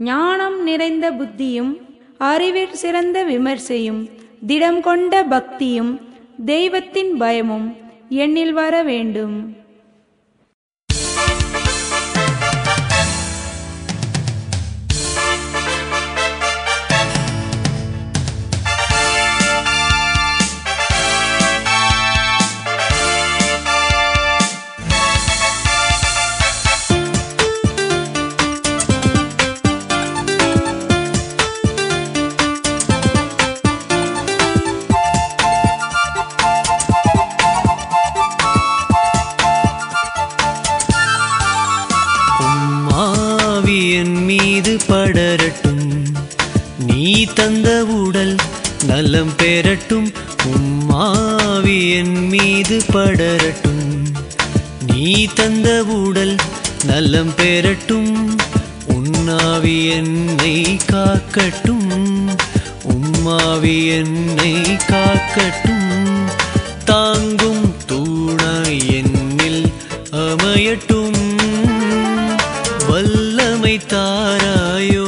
ஞானம் நிறைந்த புத்தியும் அறிவில் சிறந்த விமர்சையும் திடம் கொண்ட பக்தியும் தெய்வத்தின் பயமும் எண்ணில் வர வேண்டும் உம்மாவி என் மீது படரட்டும் நீ தந்த உடல் நலம் பெறட்டும் உம்மாவி என் மீது படரட்டும் நீ தந்த உடல் நலம் பெறட்டும் உன்னாவி என்னை காக்கட்டும் உம்மாவி என்னை காக்கட்டும் தாங்கும் தூணாய் என்னில் அமையட்டும் வல்லமை தாராயோ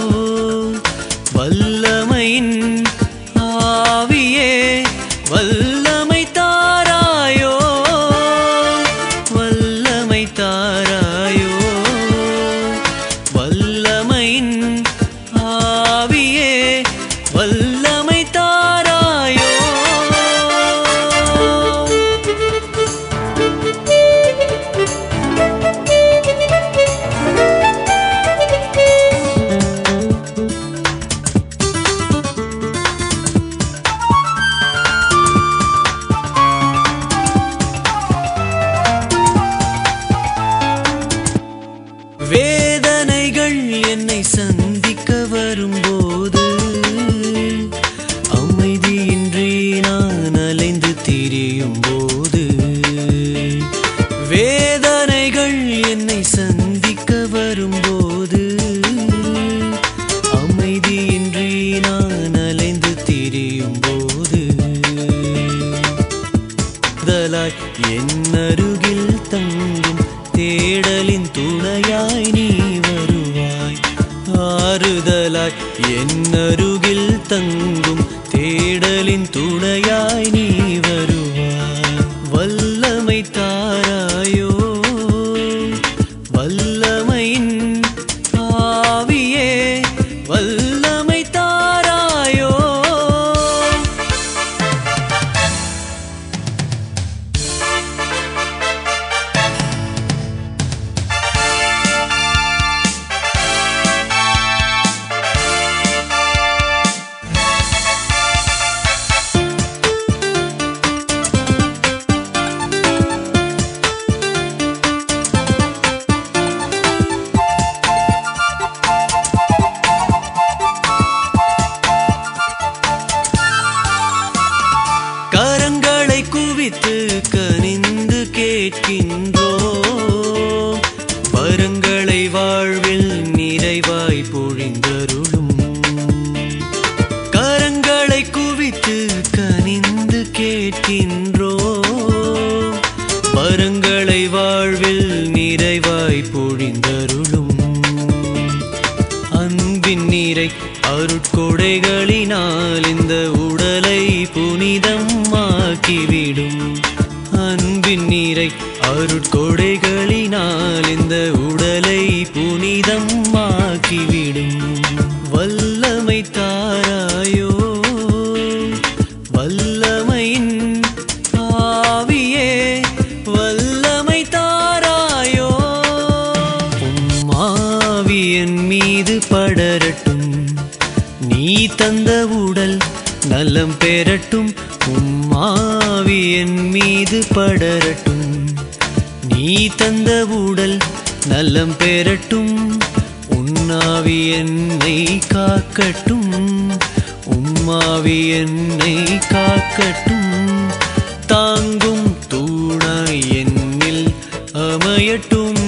வல்லமையின் ஆவியே வல்லமை தாராயோ வல்லமை தாராயோ வல்லமையின் ஆவியே வல்லமை தாராயோ வேதனைகள் என்னை சந்திக்க வரும்போது அமைதியின்றி நான் அலைந்து திரியும் போது வேதனைகள் என்னை சந்திக்க வரும்போது அமைதியின்றி நான் அலைந்து திரியும் போது ஆறுதலாய் என் அருகில் தங்கும் தேடலின் துணையாய் நீ வருவாய் ஆறுதலாய் என் அருகில் தங்கும் தேடலின் துணையாய் நீ வருவாய் வல்லமை தாராயோ வல்லமையின் ஆவியே வல்லமை தாராயோ கரங்களை குவித்து கனிந்து கேட்கின்றோ வரங்களை வாழ்வில் நிறைவாய் பொழிந்தருளும் கரங்களை குவித்து கனிந்து கேட்கின்றோ வரங்களை வாழ்வில் நிறைவாய் பொழிந்தருளும் அன்பின் நீரை அருட்கொடைகளினால் இந்த உடலை புனிதம் ஆக்கிவிடும் அன்பின் நீரை அருட்கொடைகளினால் இந்த உடலை புனிதம் ஆக்கிவிடும் வல்லமை தாராயோ வல்லமையின் ஆவியே வல்லமை தாராயோ உம்மாவி என் மீது படரட்டும் நீ தந்த உடல் நலம் பெறட்டும் உம்மாவி என் மீது படரட்டும் நீ தந்த உடல் நலம் பெறட்டும் உன்னாவி என்னை காக்கட்டும் உம்மாவி என்னை காக்கட்டும் தாங்கும் தூணாய் என்னில் அமையட்டும்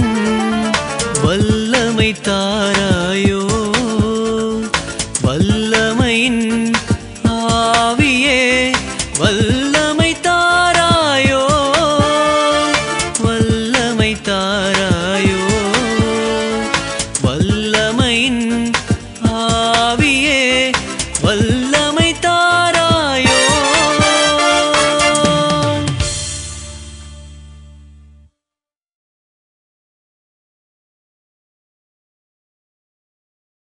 வல்லமை தாராயோ வல்லமையின் ஆவியே வல்லமை தாராயோ வல்லமை தாராயோ வல்லமையின் வல்ல